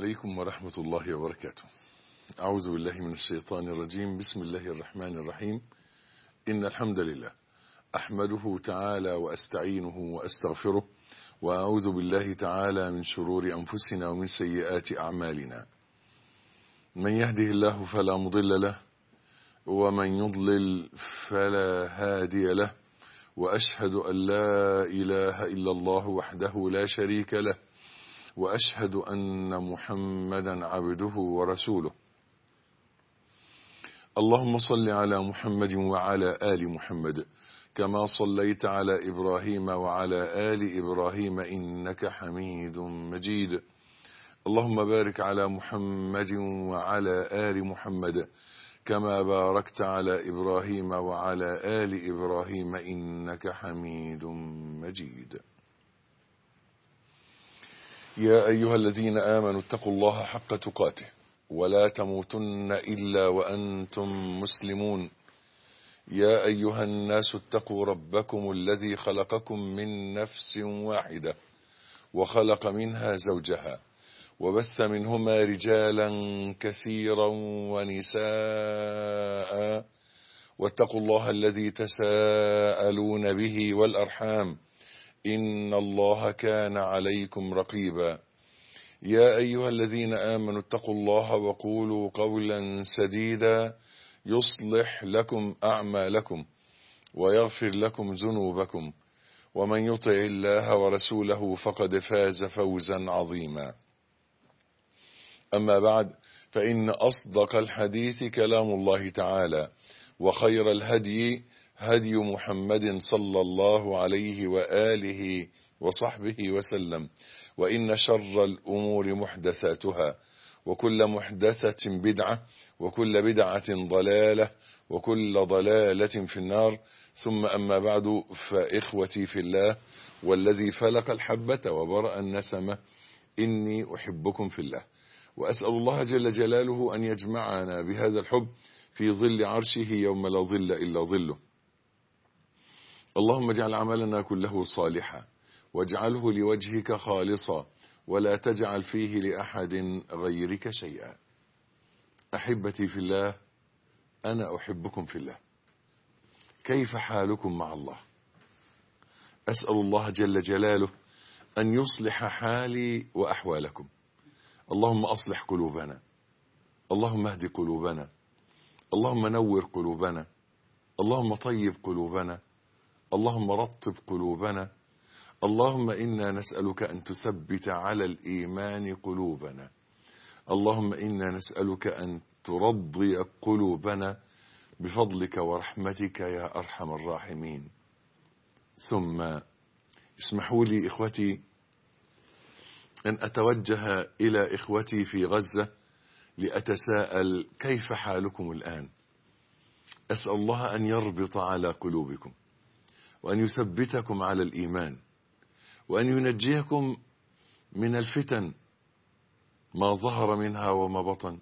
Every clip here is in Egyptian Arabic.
عليكم ورحمة الله وبركاته أعوذ بالله من الشيطان الرجيم بسم الله الرحمن الرحيم إن الحمد لله أحمده تعالى وأستعينه وأستغفره وأعوذ بالله تعالى من شرور أنفسنا ومن سيئات أعمالنا من يهده الله فلا مضل له ومن يضلل فلا هادي له وأشهد أن لا إله إلا الله وحده لا شريك له وأشهد أن محمدا عبده ورسوله اللهم صل على محمد وعلى آل محمد كما صليت على إبراهيم وعلى آل إبراهيم إنك حميد مجيد اللهم بارك على محمد وعلى آل محمد كما باركت على إبراهيم وعلى آل إبراهيم إنك حميد مجيد يا أيها الذين آمنوا اتقوا الله حق تقاته ولا تموتن إلا وأنتم مسلمون يا أيها الناس اتقوا ربكم الذي خلقكم من نفس واحدة وخلق منها زوجها وبث منهما رجالا كثيرا ونساء واتقوا الله الذي تساءلون به والأرحام إن الله كان عليكم رقيبا يا أيها الذين آمنوا اتقوا الله وقولوا قولا سديدا يصلح لكم أعمالكم ويغفر لكم ذنوبكم ومن يطع الله ورسوله فقد فاز فوزا عظيما أما بعد فإن أصدق الحديث كلام الله تعالى وخير الهدي هدي محمد صلى الله عليه وآله وصحبه وسلم وإن شر الأمور محدثاتها وكل محدثة بدعة وكل بدعة ضلالة وكل ضلالة في النار ثم أما بعد فإخوتي في الله والذي فلق الحبة وبرأ النسمة إني أحبكم في الله وأسأل الله جل جلاله أن يجمعنا بهذا الحب في ظل عرشه يوم لا ظل إلا ظله اللهم اجعل عملنا كله صالحا واجعله لوجهك خالصا ولا تجعل فيه لأحد غيرك شيئا أحبتي في الله أنا أحبكم في الله كيف حالكم مع الله أسأل الله جل جلاله أن يصلح حالي وأحوالكم اللهم أصلح قلوبنا اللهم اهد قلوبنا اللهم نور قلوبنا اللهم طيب قلوبنا اللهم رطب قلوبنا اللهم إنا نسألك أن تثبت على الإيمان قلوبنا اللهم إنا نسألك أن ترضي قلوبنا بفضلك ورحمتك يا أرحم الراحمين ثم اسمحوا لي إخوتي أن أتوجه إلى إخوتي في غزة لأتساءل كيف حالكم الآن أسأل الله أن يربط على قلوبكم وأن يثبتكم على الإيمان وأن ينجيكم من الفتن ما ظهر منها وما بطن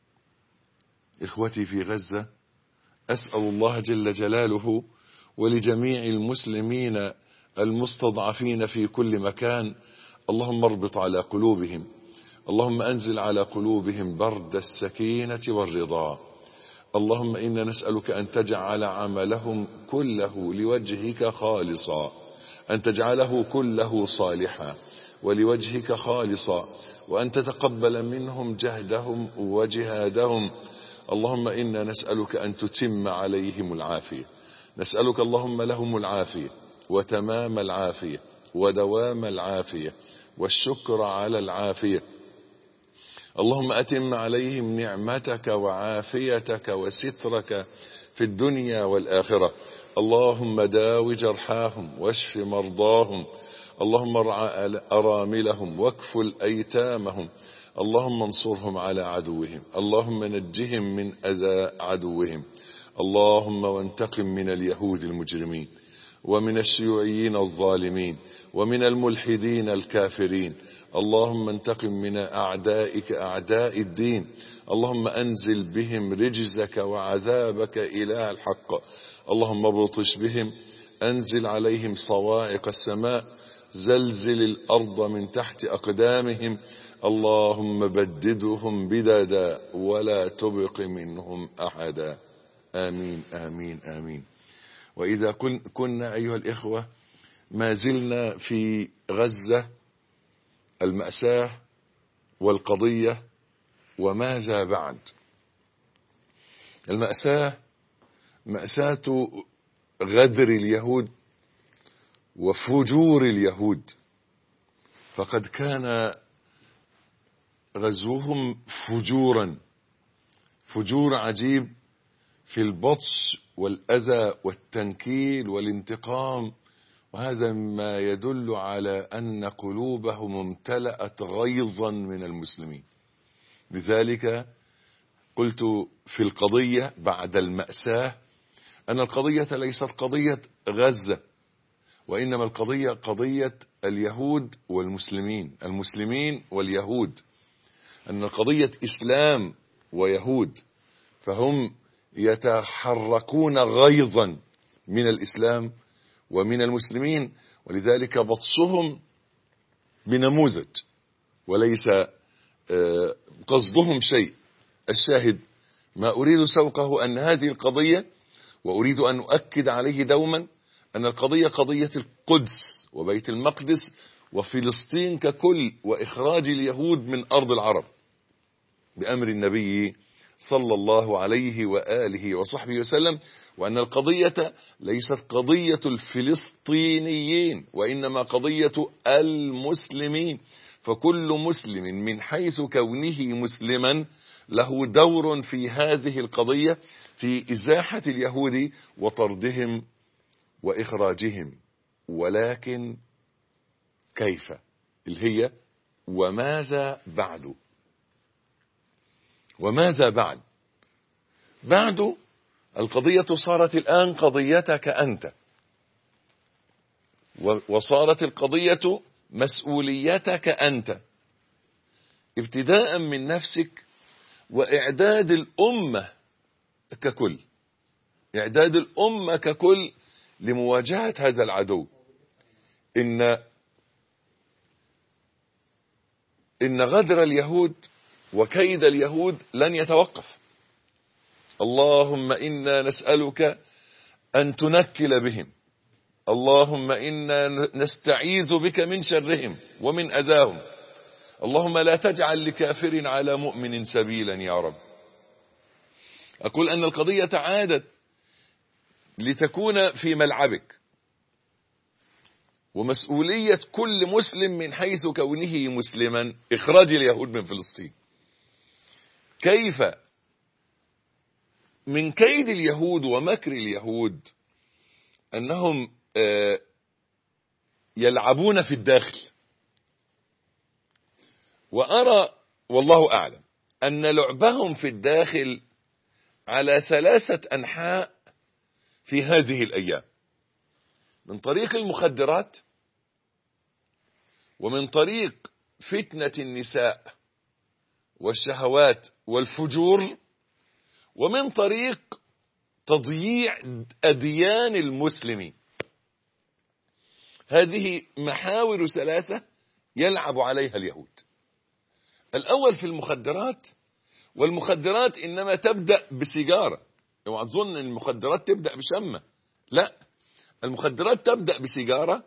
إخوتي في غزة أسأل الله جل جلاله ولجميع المسلمين المستضعفين في كل مكان اللهم اربط على قلوبهم اللهم أنزل على قلوبهم برد السكينة والرضا اللهم إنا نسألك أن تجعل عملهم كله لوجهك خالصا أن تجعله كله صالحا ولوجهك خالصا وأن تتقبل منهم جهدهم وجهادهم اللهم إنا نسألك أن تتم عليهم العافية نسألك اللهم لهم العافية وتمام العافية ودوام العافية والشكر على العافية اللهم أتم عليهم نعمتك وعافيتك وسترك في الدنيا والآخرة اللهم داو جرحاهم واشف مرضاهم اللهم ارعى أراملهم واكفل أيتامهم اللهم انصرهم على عدوهم اللهم نجهم من أذى عدوهم اللهم وانتقم من اليهود المجرمين ومن الشيوعيين الظالمين ومن الملحدين الكافرين اللهم انتقم من أعدائك أعداء الدين اللهم أنزل بهم رجزك وعذابك إله الحق اللهم ابطش بهم أنزل عليهم صواعق السماء زلزل الأرض من تحت أقدامهم اللهم بددهم بددا ولا تبق منهم أحدا آمين آمين آمين وإذا كن كنا أيها الإخوة ما زلنا في غزة المأساة والقضية وماذا بعد المأساة مأساة غدر اليهود وفجور اليهود فقد كان غزوهم فجورا فجور عجيب في البطش والأذى والتنكيل والانتقام وهذا ما يدل على أن قلوبهم امتلأت غيظا من المسلمين لذلك قلت في القضية بعد المأساة أن القضية ليست قضية غزة وإنما القضية قضية اليهود والمسلمين المسلمين واليهود أن قضية إسلام ويهود فهم يتحركون غيظا من الإسلام ومن المسلمين ولذلك بطشهم بنموذج وليس قصدهم شيء الشاهد ما أريد سوقه أن هذه القضية وأريد أن أؤكد عليه دوما أن القضية قضية القدس وبيت المقدس وفلسطين ككل وإخراج اليهود من أرض العرب بأمر النبي صلى الله عليه وآله وصحبه وسلم وأن القضية ليست قضية الفلسطينيين وإنما قضية المسلمين فكل مسلم من حيث كونه مسلما له دور في هذه القضية في إزاحة اليهود وطردهم وإخراجهم ولكن كيف اللي هي وماذا بعد وماذا بعد بعد القضية صارت الآن قضيتك أنت وصارت القضية مسؤوليتك أنت ابتداء من نفسك وإعداد الأمة ككل إعداد الأمة ككل لمواجهة هذا العدو إن إن غدر اليهود وكيد اليهود لن يتوقف اللهم إنا نسألك أن تنكل بهم اللهم إنا نستعيذ بك من شرهم ومن أذاهم اللهم لا تجعل لكافر على مؤمن سبيلا يا رب أقول أن القضية عادت لتكون في ملعبك ومسؤولية كل مسلم من حيث كونه مسلما إخراج اليهود من فلسطين كيف من كيد اليهود ومكر اليهود أنهم يلعبون في الداخل وأرى والله أعلم أن لعبهم في الداخل على ثلاثة أنحاء في هذه الأيام من طريق المخدرات ومن طريق فتنة النساء والشهوات والفجور ومن طريق تضييع أديان المسلمين هذه محاور ثلاثة يلعب عليها اليهود الأول في المخدرات والمخدرات إنما تبدأ بسيجارة اوعى تظن ان المخدرات تبدأ بشمة لا المخدرات تبدأ بسيجارة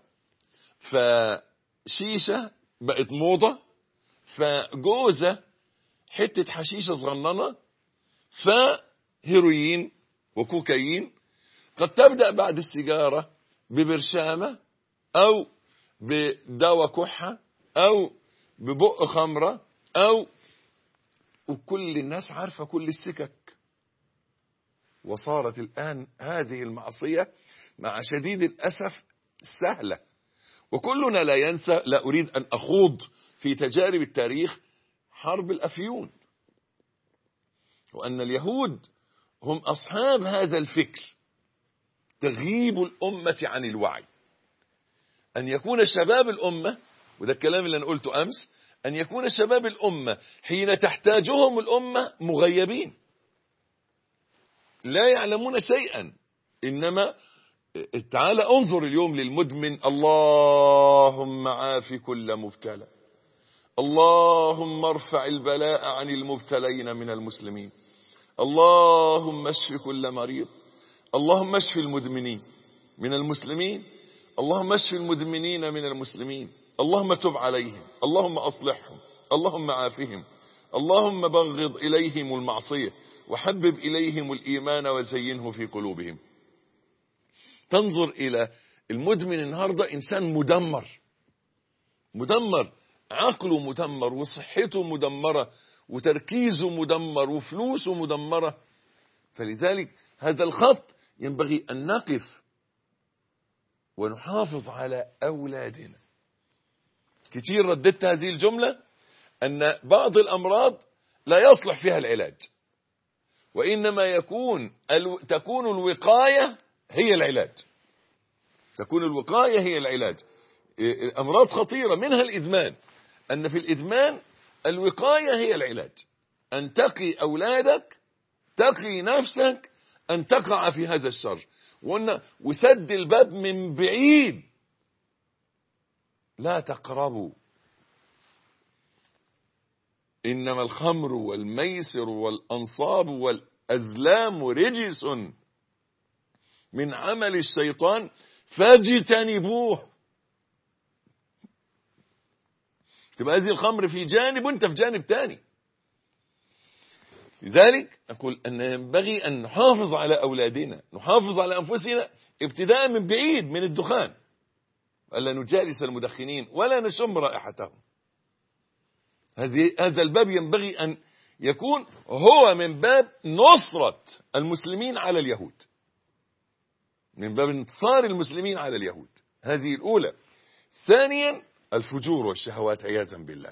فشيشة بقت موضة فجوزة حتة حشيشة صغننة فهيروين وكوكايين قد تبدأ بعد السيجارة ببرشامة أو بدواء كحة أو ببق خمرة أو وكل الناس عارفة كل السكك وصارت الآن هذه المعصية مع شديد الأسف سهلة وكلنا لا ينسى لا أريد أن أخوض في تجارب التاريخ حرب الأفيون وأن اليهود هم أصحاب هذا الفكر تغييب الأمة عن الوعي أن يكون شباب الأمة وده الكلام اللي أنا قلته أمس أن يكون شباب الأمة حين تحتاجهم الأمة مغيبين لا يعلمون شيئا إنما تعال انظر اليوم للمدمن اللهم عافي كل مبتلى اللهم ارفع البلاء عن المبتلين من المسلمين اللهم اشف كل مريض اللهم اشف المدمنين من المسلمين اللهم اشف المدمنين من المسلمين اللهم تب عليهم اللهم اصلحهم اللهم عافهم اللهم بغض اليهم المعصيه وحبب اليهم الايمان وزينه في قلوبهم تنظر الى المدمن النهارده انسان مدمر مدمر عقله مدمر وصحته مدمره وتركيزه مدمر وفلوسه مدمره فلذلك هذا الخط ينبغي ان نقف ونحافظ على اولادنا كتير رددت هذه الجمله ان بعض الامراض لا يصلح فيها العلاج وانما يكون الو... تكون الوقايه هي العلاج تكون الوقايه هي العلاج امراض خطيره منها الادمان ان في الادمان الوقايه هي العلاج ان تقي اولادك تقي نفسك ان تقع في هذا الشر وقلنا وسد الباب من بعيد لا تقربوا انما الخمر والميسر والانصاب والازلام رجس من عمل الشيطان فاجتنبوه تبقى هذه الخمر في جانب وانت في جانب تاني لذلك أقول أن ينبغي أن نحافظ على أولادنا نحافظ على أنفسنا ابتداء من بعيد من الدخان ألا نجالس المدخنين ولا نشم رائحتهم هذه هذا الباب ينبغي أن يكون هو من باب نصرة المسلمين على اليهود من باب انتصار المسلمين على اليهود هذه الأولى ثانيا الفجور والشهوات عياذا بالله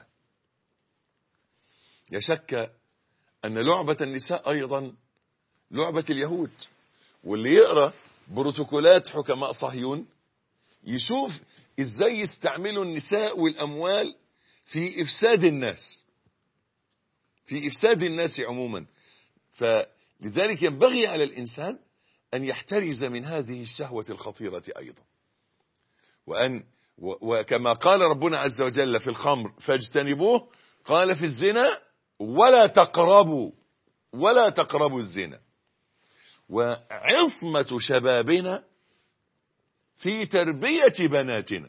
لا شك أن لعبة النساء أيضا لعبة اليهود واللي يقرأ بروتوكولات حكماء صهيون يشوف ازاي يستعملوا النساء والأموال في إفساد الناس في إفساد الناس عموما فلذلك ينبغي على الإنسان أن يحترز من هذه الشهوة الخطيرة أيضا وأن وكما قال ربنا عز وجل في الخمر فاجتنبوه قال في الزنا ولا تقربوا ولا تقربوا الزنا وعصمة شبابنا في تربية بناتنا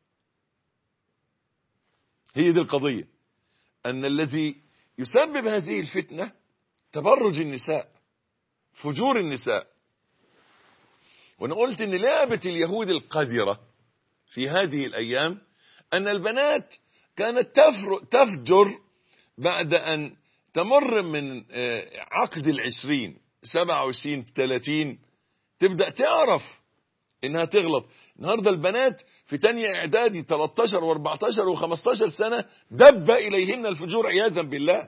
هي دي القضية أن الذي يسبب هذه الفتنة تبرج النساء فجور النساء وانا قلت ان لعبة اليهود القذرة في هذه الايام ان البنات كانت تفجر بعد ان تمر من عقد العشرين سبعة وعشرين ثلاثين تبدأ تعرف انها تغلط النهاردة البنات في تانية اعدادي 13 و14 و15 سنة دب اليهن الفجور عياذا بالله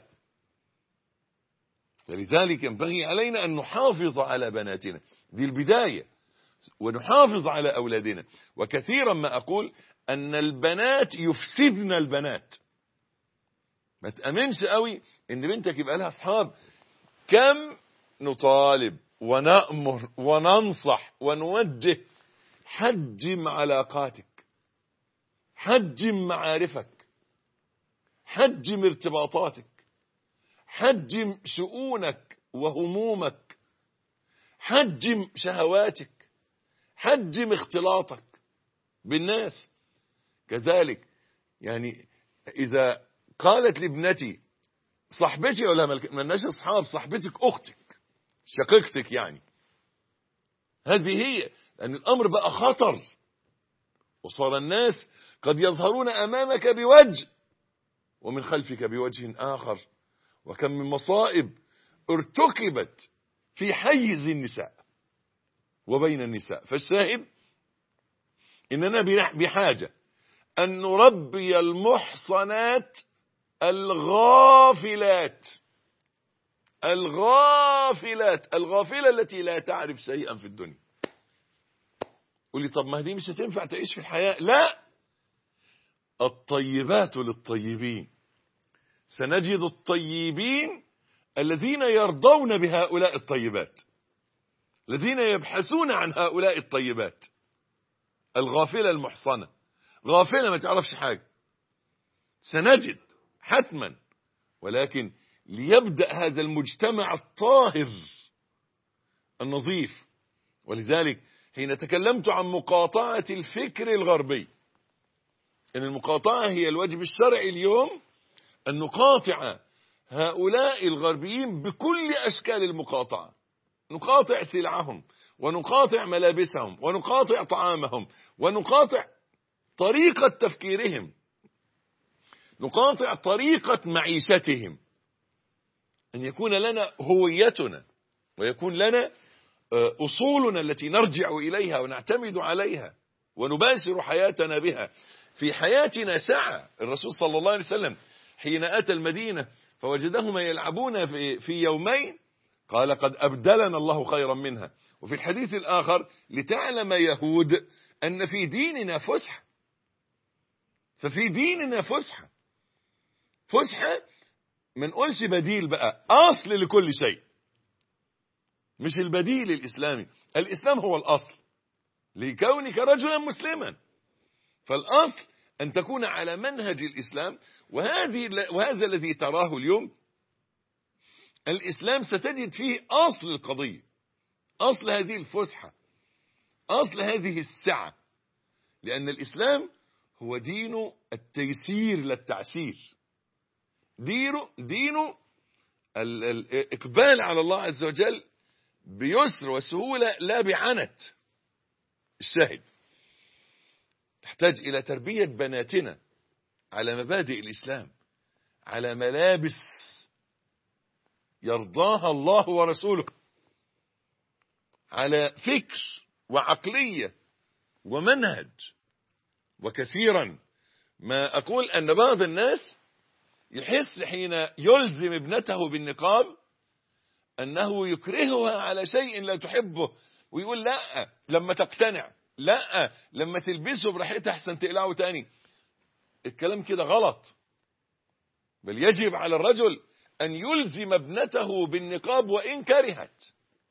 فلذلك ينبغي علينا ان نحافظ على بناتنا دي البداية ونحافظ على أولادنا وكثيرا ما أقول أن البنات يفسدن البنات ما تأمنش قوي أن بنتك يبقى لها أصحاب كم نطالب ونأمر وننصح ونوجه حجم علاقاتك حجم معارفك حجم ارتباطاتك حجم شؤونك وهمومك حجم شهواتك حجم اختلاطك بالناس كذلك يعني إذا قالت لابنتي صاحبتي ولا ملناش أصحاب صاحبتك أختك شقيقتك يعني هذه هي لأن الأمر بقى خطر وصار الناس قد يظهرون أمامك بوجه ومن خلفك بوجه آخر وكم من مصائب ارتكبت في حيز النساء وبين النساء فالشاهد إننا بحاجة أن نربي المحصنات الغافلات الغافلات الغافلة التي لا تعرف شيئا في الدنيا قول لي طب ما دي مش هتنفع تعيش في الحياة لا الطيبات للطيبين سنجد الطيبين الذين يرضون بهؤلاء الطيبات الذين يبحثون عن هؤلاء الطيبات الغافلة المحصنة غافلة ما تعرفش حاجة سنجد حتما ولكن ليبدأ هذا المجتمع الطاهر النظيف ولذلك حين تكلمت عن مقاطعة الفكر الغربي ان المقاطعة هي الواجب الشرعي اليوم ان نقاطع هؤلاء الغربيين بكل اشكال المقاطعة نقاطع سلعهم ونقاطع ملابسهم ونقاطع طعامهم ونقاطع طريقة تفكيرهم نقاطع طريقة معيشتهم أن يكون لنا هويتنا ويكون لنا أصولنا التي نرجع إليها ونعتمد عليها ونباشر حياتنا بها في حياتنا سعة الرسول صلى الله عليه وسلم حين أتى المدينة فوجدهما يلعبون في, في يومين قال قد أبدلنا الله خيرا منها وفي الحديث الآخر لتعلم يهود أن في ديننا فسحة ففي ديننا فسحة فسحة ما نقولش بديل بقى أصل لكل شيء مش البديل الإسلامي الإسلام هو الأصل لكونك رجلا مسلما فالأصل أن تكون على منهج الإسلام وهذه وهذا الذي تراه اليوم الإسلام ستجد فيه أصل القضية أصل هذه الفسحة أصل هذه السعة لأن الإسلام هو دين التيسير للتعسير دينه دينه الإقبال على الله عز وجل بيسر وسهولة لا بعنت الشاهد تحتاج إلى تربية بناتنا على مبادئ الإسلام على ملابس يرضاها الله ورسوله على فكر وعقلية ومنهج وكثيرا ما أقول أن بعض الناس يحس حين يلزم ابنته بالنقاب أنه يكرهها على شيء لا تحبه ويقول لا لما تقتنع لا لما تلبسه براحتها احسن تقلعه تاني الكلام كده غلط بل يجب على الرجل أن يلزم ابنته بالنقاب وإن كرهت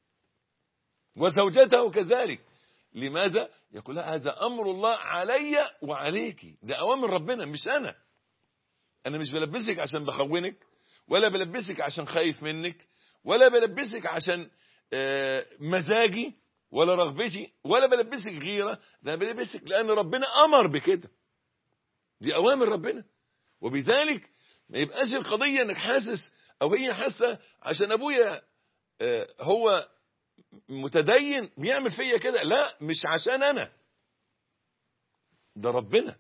وزوجته كذلك لماذا؟ يقول هذا أمر الله علي وعليك ده أوامر ربنا مش أنا أنا مش بلبسك عشان بخونك ولا بلبسك عشان خايف منك ولا بلبسك عشان مزاجي ولا رغبتي ولا بلبسك غيرة ده بلبسك لأن ربنا أمر بكده دي أوامر ربنا وبذلك ما يبقاش القضية انك حاسس او هي حاسة عشان ابويا هو متدين بيعمل فيا كده لا مش عشان انا ده ربنا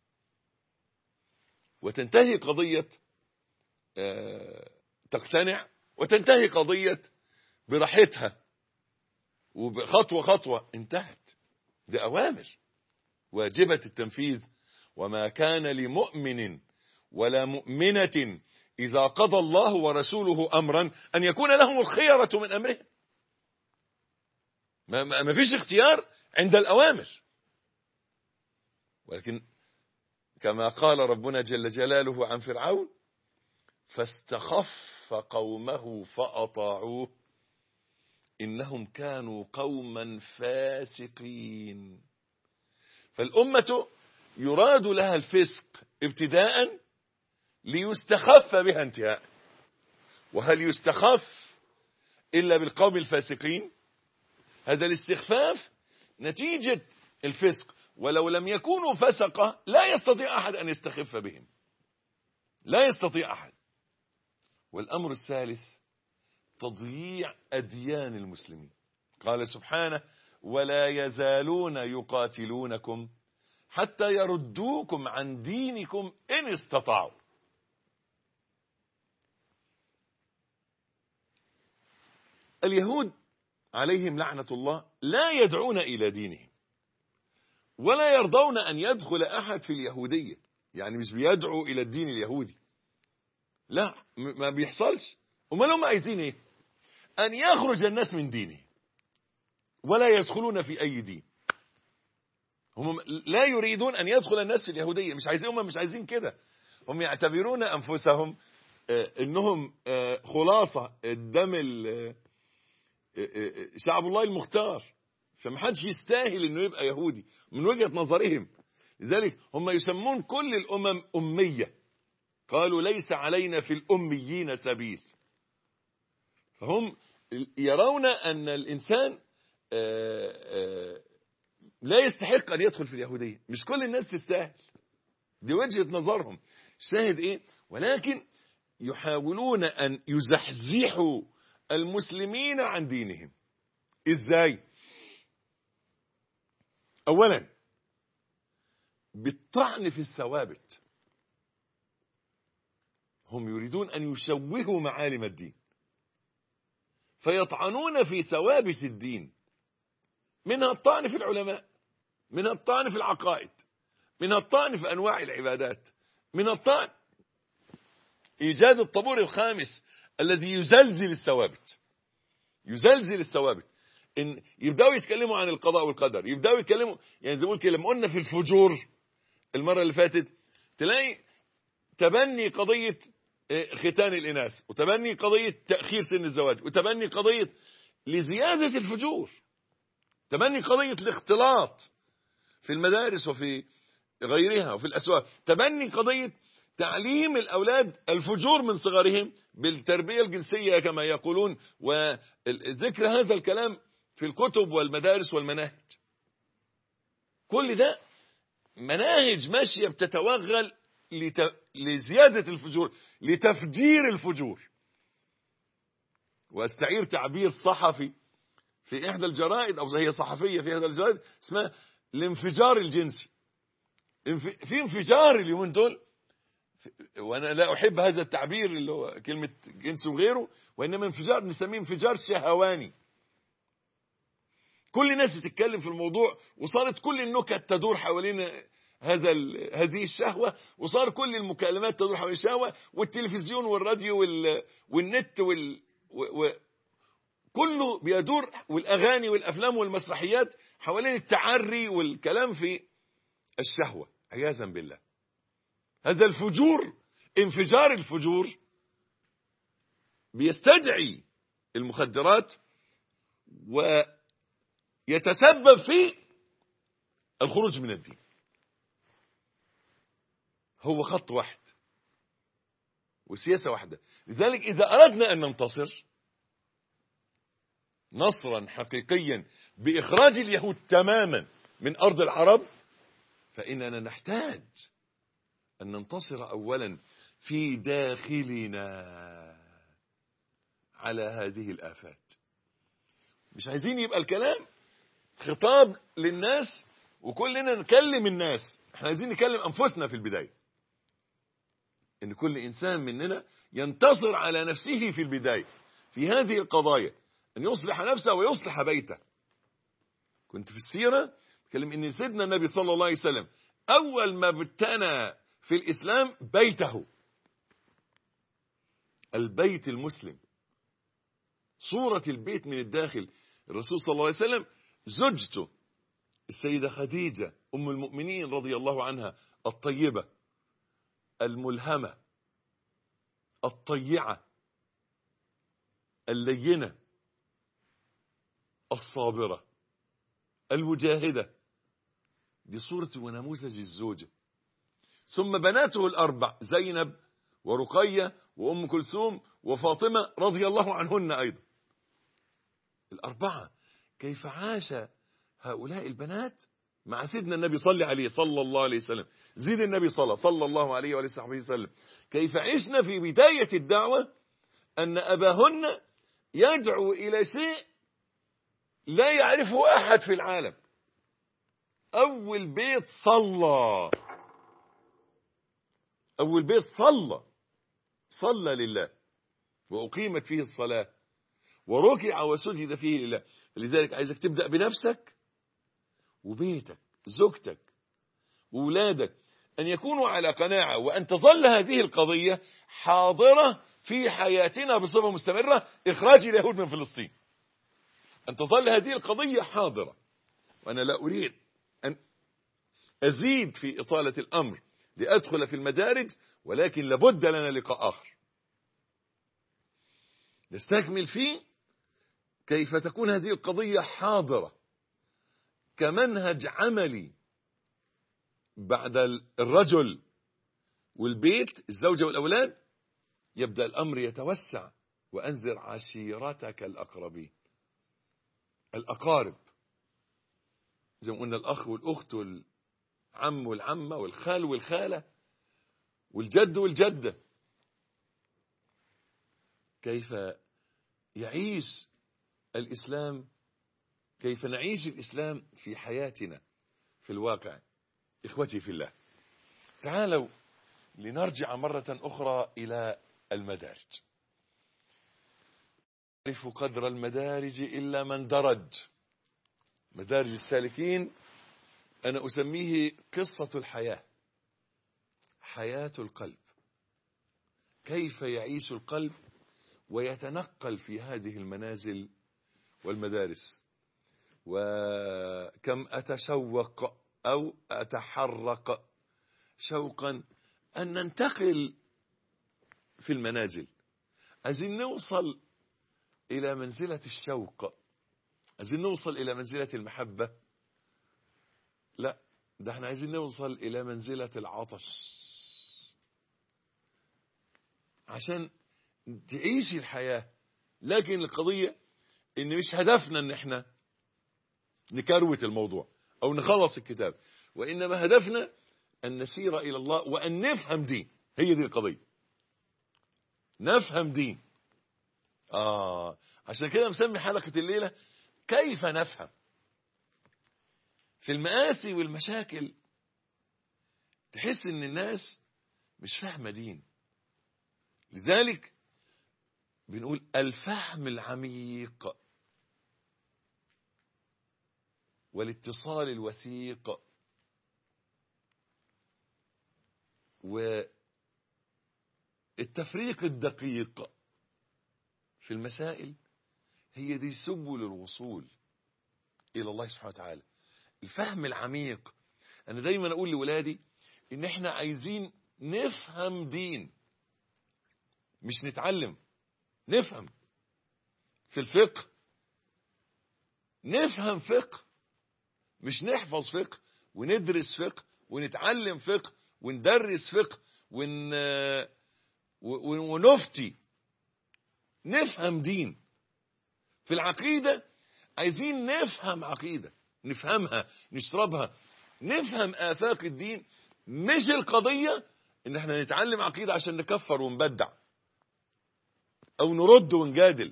وتنتهي قضية تقتنع وتنتهي قضية براحتها وخطوة خطوة انتهت ده أوامر واجبة التنفيذ وما كان لمؤمن ولا مؤمنة إذا قضى الله ورسوله أمرا أن يكون لهم الخيرة من أمرهم ما, ما فيش اختيار عند الأوامر ولكن كما قال ربنا جل جلاله عن فرعون فاستخف قومه فأطاعوه إنهم كانوا قوما فاسقين فالأمة يراد لها الفسق ابتداء ليستخف بها انتهاء وهل يستخف إلا بالقوم الفاسقين هذا الاستخفاف نتيجة الفسق ولو لم يكونوا فسقة لا يستطيع أحد أن يستخف بهم لا يستطيع أحد والأمر الثالث تضييع أديان المسلمين قال سبحانه ولا يزالون يقاتلونكم حتى يردوكم عن دينكم إن استطاعوا اليهود عليهم لعنة الله لا يدعون إلى دينهم ولا يرضون أن يدخل أحد في اليهودية يعني مش بيدعو إلى الدين اليهودي لا ما بيحصلش امال هم عايزين ايه ان يخرج الناس من دينه ولا يدخلون في اي دين هم لا يريدون ان يدخل الناس في اليهوديه مش عايزين هم مش عايزين كده هم يعتبرون انفسهم انهم خلاصه الدم شعب الله المختار فمحدش يستاهل انه يبقى يهودي من وجهه نظرهم لذلك هم يسمون كل الامم اميه قالوا ليس علينا في الأميين سبيل فهم يرون أن الإنسان آآ آآ لا يستحق أن يدخل في اليهودية مش كل الناس تستاهل دي وجهة نظرهم شاهد إيه ولكن يحاولون أن يزحزحوا المسلمين عن دينهم إزاي أولا بالطعن في الثوابت هم يريدون أن يشوهوا معالم الدين فيطعنون في ثوابت الدين منها الطعن في العلماء منها الطعن في العقائد منها الطعن في أنواع العبادات منها الطعن إيجاد الطابور الخامس الذي يزلزل الثوابت يزلزل الثوابت إن يبدأوا يتكلموا عن القضاء والقدر يبدأوا يتكلموا يعني زي ما كده لما قلنا في الفجور المرة اللي فاتت تلاقي تبني قضية ختان الإناث وتبني قضية تأخير سن الزواج وتبني قضية لزيادة الفجور تبني قضية الاختلاط في المدارس وفي غيرها وفي الأسواق تبني قضية تعليم الأولاد الفجور من صغرهم بالتربية الجنسية كما يقولون وذكر هذا الكلام في الكتب والمدارس والمناهج كل ده مناهج ماشية بتتوغل لت... لزيادة الفجور لتفجير الفجور واستعير تعبير صحفي في إحدى الجرائد أو هي صحفية في إحدى الجرائد اسمها الانفجار الجنسي في انفجار اليومين دول وانا لا احب هذا التعبير اللي هو كلمة جنس وغيره وانما انفجار نسميه انفجار شهواني كل الناس بتتكلم في الموضوع وصارت كل النكت تدور حوالين هذا هذه الشهوة وصار كل المكالمات تدور حوالين الشهوة والتلفزيون والراديو وال والنت وال و... كله بيدور والاغاني والافلام والمسرحيات حوالين التعري والكلام في الشهوة عياذا بالله هذا الفجور انفجار الفجور بيستدعي المخدرات ويتسبب في الخروج من الدين هو خط واحد وسياسة واحدة لذلك إذا أردنا أن ننتصر نصرا حقيقيا بإخراج اليهود تماما من أرض العرب فإننا نحتاج أن ننتصر أولا في داخلنا على هذه الآفات مش عايزين يبقى الكلام خطاب للناس وكلنا نكلم الناس احنا عايزين نكلم أنفسنا في البداية ان كل إنسان مننا ينتصر على نفسه في البداية في هذه القضايا أن يصلح نفسه ويصلح بيته كنت في السيرة بكلم ان سيدنا النبي صلى الله عليه وسلم أول ما ابتنى في الإسلام بيته البيت المسلم صورة البيت من الداخل الرسول صلى الله عليه وسلم زوجته السيدة خديجة أم المؤمنين رضي الله عنها الطيبة الملهمة الطيعة اللينة الصابرة المجاهدة دي صورة ونموذج الزوجة ثم بناته الأربع زينب ورقية وأم كلثوم وفاطمة رضي الله عنهن أيضا الأربعة كيف عاش هؤلاء البنات مع سيدنا النبي صلى عليه صلى الله عليه وسلم زيد النبي صلى صلى الله عليه وآله وصحبه وسلم كيف عشنا في بداية الدعوة أن أباهن يدعو إلى شيء لا يعرفه أحد في العالم أول بيت صلى أول بيت صلى صلى لله وأقيمت فيه الصلاة وركع وسجد فيه لله لذلك عايزك تبدأ بنفسك وبيتك زوجتك وولادك أن يكونوا على قناعة وأن تظل هذه القضية حاضرة في حياتنا بصفة مستمرة إخراج اليهود من فلسطين أن تظل هذه القضية حاضرة وأنا لا أريد أن أزيد في إطالة الأمر لأدخل في المدارج ولكن لابد لنا لقاء آخر نستكمل فيه كيف تكون هذه القضية حاضرة كمنهج عملي بعد الرجل والبيت الزوجة والأولاد يبدأ الأمر يتوسع وأنذر عشيرتك الأقربين الأقارب زي ما قلنا الأخ والأخت والعم والعمة والخال والخالة والجد والجدة كيف يعيش الإسلام كيف نعيش الإسلام في حياتنا في الواقع إخوتي في الله تعالوا لنرجع مرة أخرى إلى المدارج يعرف قدر المدارج إلا من درج مدارج السالكين أنا أسميه قصة الحياة حياة القلب كيف يعيش القلب ويتنقل في هذه المنازل والمدارس وكم أتشوق أو أتحرق شوقا أن ننتقل في المنازل عايزين نوصل إلى منزلة الشوق عايزين نوصل إلى منزلة المحبة لا ده احنا عايزين نوصل إلى منزلة العطش عشان تعيش الحياة لكن القضية ان مش هدفنا ان احنا نكروت الموضوع او نخلص الكتاب وانما هدفنا ان نسير الى الله وان نفهم دين هي دي القضية نفهم دين اه عشان كده مسمي حلقة الليلة كيف نفهم في المآسي والمشاكل تحس ان الناس مش فاهمة دين لذلك بنقول الفهم العميق والاتصال الوثيق والتفريق الدقيق في المسائل هي دي سبل الوصول إلى الله سبحانه وتعالى الفهم العميق أنا دايما أقول لولادي إن إحنا عايزين نفهم دين مش نتعلم نفهم في الفقه نفهم فقه مش نحفظ فقه وندرس فقه ونتعلم فقه وندرس فقه ون... ونفتي نفهم دين في العقيدة عايزين نفهم عقيدة نفهمها نشربها نفهم آفاق الدين مش القضية ان احنا نتعلم عقيدة عشان نكفر ونبدع او نرد ونجادل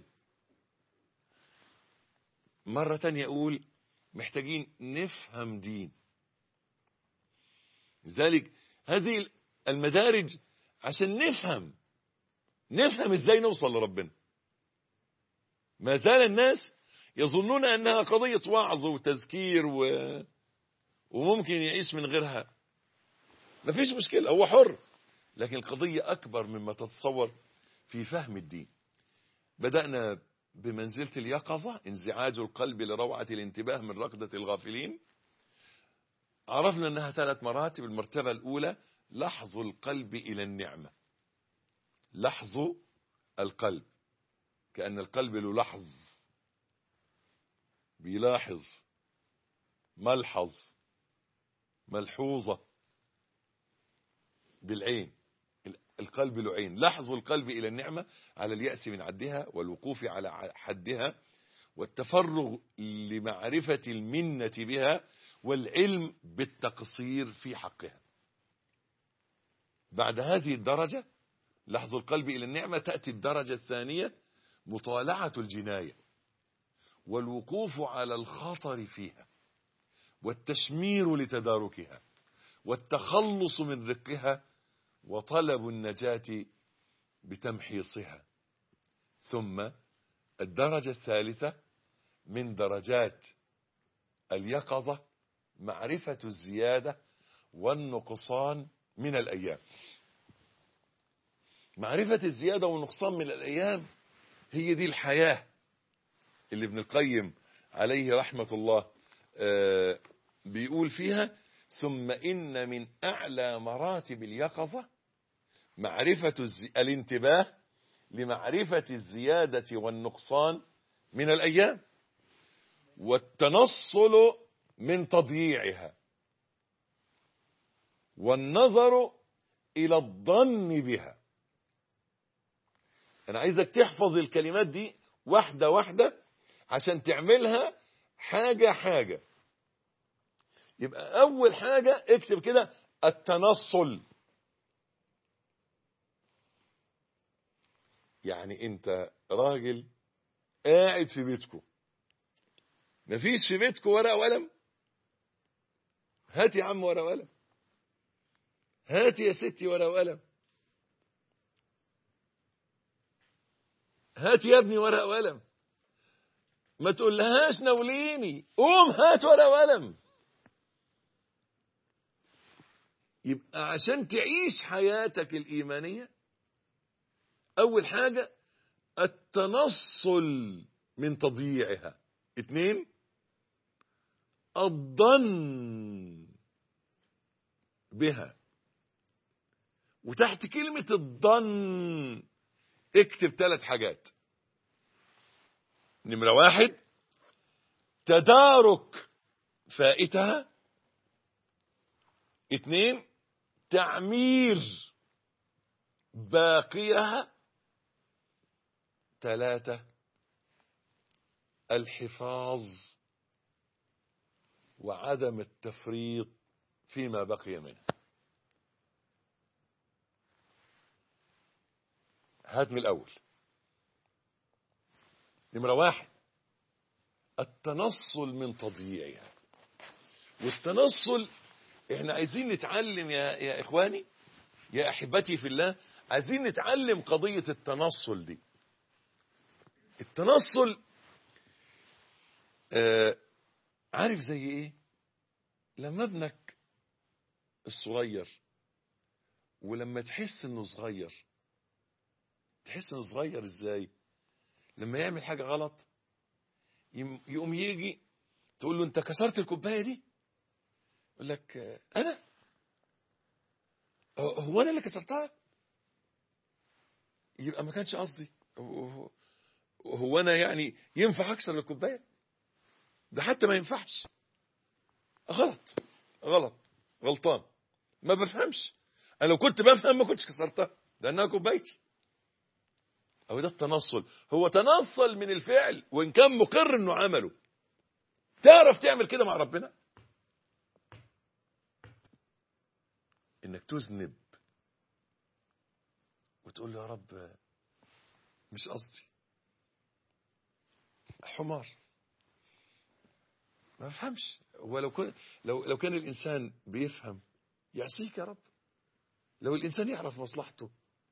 مرة تانية اقول محتاجين نفهم دين لذلك هذه المدارج عشان نفهم نفهم ازاي نوصل لربنا ما زال الناس يظنون انها قضية وعظ وتذكير و... وممكن يعيش من غيرها مفيش مشكلة هو حر لكن القضية اكبر مما تتصور في فهم الدين بدأنا بمنزلة اليقظة انزعاج القلب لروعة الانتباه من رقدة الغافلين عرفنا أنها ثلاث مراتب المرتبة الأولى لحظ القلب إلى النعمة لحظ القلب كأن القلب له لحظ بيلاحظ ملحظ ملحوظة بالعين القلب له عين لحظ القلب إلى النعمة على اليأس من عدها والوقوف على حدها والتفرغ لمعرفة المنة بها والعلم بالتقصير في حقها بعد هذه الدرجة لحظ القلب إلى النعمة تأتي الدرجة الثانية مطالعة الجناية والوقوف على الخطر فيها والتشمير لتداركها والتخلص من رقها وطلب النجاة بتمحيصها ثم الدرجة الثالثة من درجات اليقظة معرفة الزيادة والنقصان من الأيام معرفة الزيادة والنقصان من الأيام هي دي الحياة اللي ابن القيم عليه رحمة الله بيقول فيها ثم إن من أعلى مراتب اليقظة معرفة الانتباه لمعرفة الزيادة والنقصان من الأيام والتنصل من تضييعها والنظر إلى الظن بها أنا عايزك تحفظ الكلمات دي واحدة واحدة عشان تعملها حاجة حاجة يبقى أول حاجة اكتب كده التنصل يعني أنت راجل قاعد في بيتكم مفيش في بيتكم ورقة وقلم هات يا عم ورقة وقلم هات يا ستي ورقة وقلم هات يا ابني ورقة وقلم ما تقولهاش ناوليني قوم هات ورقة وقلم يبقى عشان تعيش حياتك الإيمانية أول حاجة التنصل من تضييعها اتنين الظن بها وتحت كلمة الظن اكتب ثلاث حاجات نمرة واحد تدارك فائتها اتنين تعمير باقيها ثلاثة الحفاظ وعدم التفريط فيما بقي منه هات من الأول نمرة واحد التنصل من تضييعها والتنصل احنا عايزين نتعلم يا, يا إخواني يا أحبتي في الله عايزين نتعلم قضية التنصل دي التنصل آه عارف زي ايه لما ابنك الصغير ولما تحس انه صغير تحس انه صغير ازاي لما يعمل حاجة غلط يقوم يجي تقول له انت كسرت الكوباية دي يقول لك انا هو انا اللي كسرتها يبقى ما كانش قصدي هو انا يعني ينفع اكسر الكوبايه ده حتى ما ينفعش غلط غلط غلطان ما بفهمش انا لو كنت بفهم ما كنتش كسرتها لانها كوبايتي او ده التنصل هو تنصل من الفعل وان كان مقر انه عمله تعرف تعمل كده مع ربنا انك تذنب وتقول له يا رب مش قصدي حمار ما بفهمش ولو كن لو لو كان الانسان بيفهم يعصيك يا رب لو الانسان يعرف مصلحته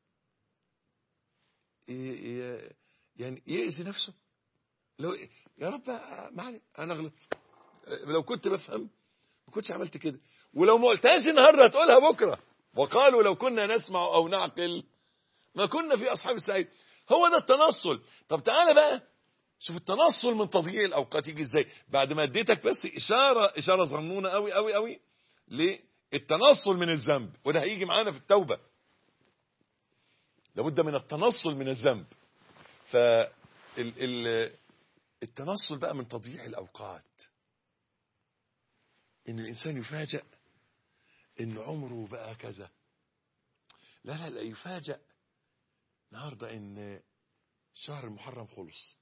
يعني يأذي نفسه لو يا رب معلي انا غلط لو كنت بفهم ما كنتش عملت كده ولو ما قلتهاش النهارده هتقولها بكره وقالوا لو كنا نسمع او نعقل ما كنا في اصحاب السعيد هو ده التنصل طب تعالى بقى شوف التنصل من تضييع الاوقات يجي ازاي بعد ما اديتك بس اشاره اشاره صغنونه قوي قوي قوي للتنصل من الذنب وده هيجي معانا في التوبه لابد من التنصل من الذنب ف التنصل بقى من تضييع الاوقات ان الانسان يفاجأ ان عمره بقى كذا لا لا لا يفاجأ النهارده ان شهر المحرم خلص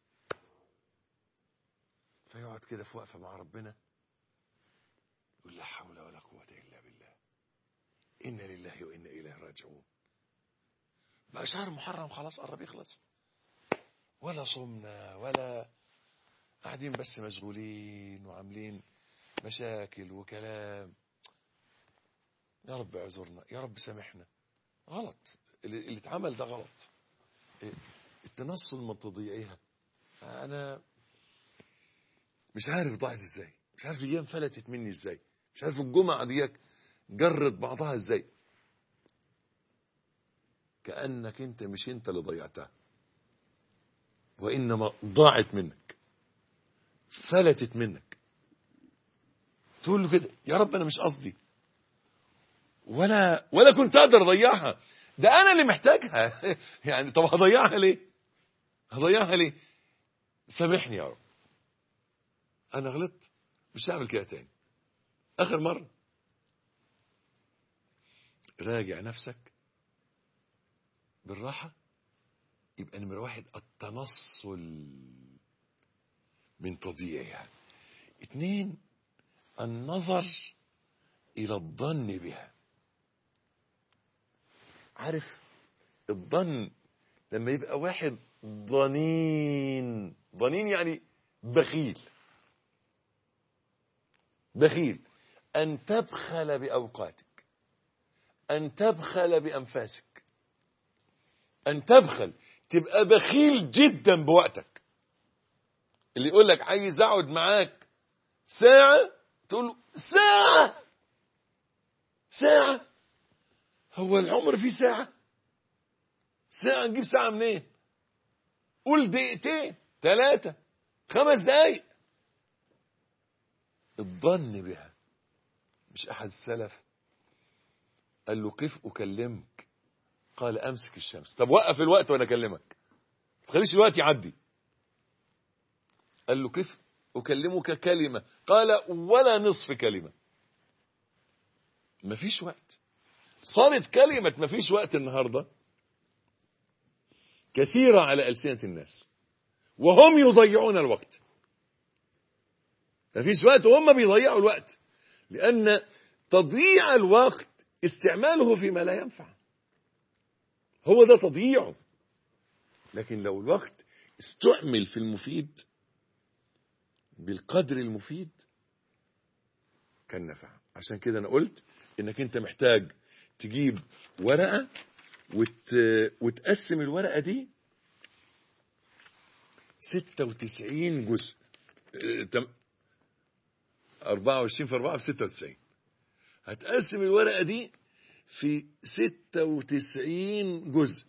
فيقعد كده في وقفه مع ربنا يقول لا حول ولا قوه الا بالله انا لله وانا اليه راجعون بقى شهر محرم خلاص قرب يخلص ولا صمنا ولا قاعدين بس مشغولين وعاملين مشاكل وكلام يا رب اعذرنا يا رب سامحنا غلط اللي اتعمل ده غلط التنصل من تضييعها انا مش عارف ضاعت ازاي مش عارف الايام فلتت مني ازاي مش عارف الجمعه ديك جرت بعضها ازاي كانك انت مش انت اللي ضيعتها وانما ضاعت منك فلتت منك تقول له كده يا رب انا مش قصدي ولا ولا كنت اقدر اضيعها ده انا اللي محتاجها يعني طب هضيعها ليه هضيعها ليه سامحني يا رب انا غلطت مش هعمل كده تاني اخر مره راجع نفسك بالراحة يبقى نمرة واحد التنصل من تضييعها اتنين النظر إلى الظن بها عارف الظن لما يبقى واحد ضنين ضنين يعني بخيل بخيل أن تبخل بأوقاتك أن تبخل بأنفاسك أن تبخل تبقى بخيل جدا بوقتك اللي يقول لك عايز أقعد معاك ساعة تقول له ساعة ساعة هو العمر فيه ساعة ساعة نجيب ساعة منين إيه؟ قول دقيقتين ثلاثة خمس دقايق الظن بها مش أحد السلف قال له قف أكلمك قال أمسك الشمس طب وقف الوقت وأنا أكلمك ما تخليش الوقت يعدي قال له كيف أكلمك كلمة قال ولا نصف كلمة مفيش وقت صارت كلمة مفيش وقت النهاردة كثيرة على ألسنة الناس وهم يضيعون الوقت مفيش وقت وهم بيضيعوا الوقت لأن تضييع الوقت استعماله فيما لا ينفع هو ده تضييعه لكن لو الوقت استعمل في المفيد بالقدر المفيد كان نفع عشان كده انا قلت انك انت محتاج تجيب ورقة وت... وتقسم الورقة دي 96 جزء 24 في 4 في 96 هتقسم الورقة دي في 96 جزء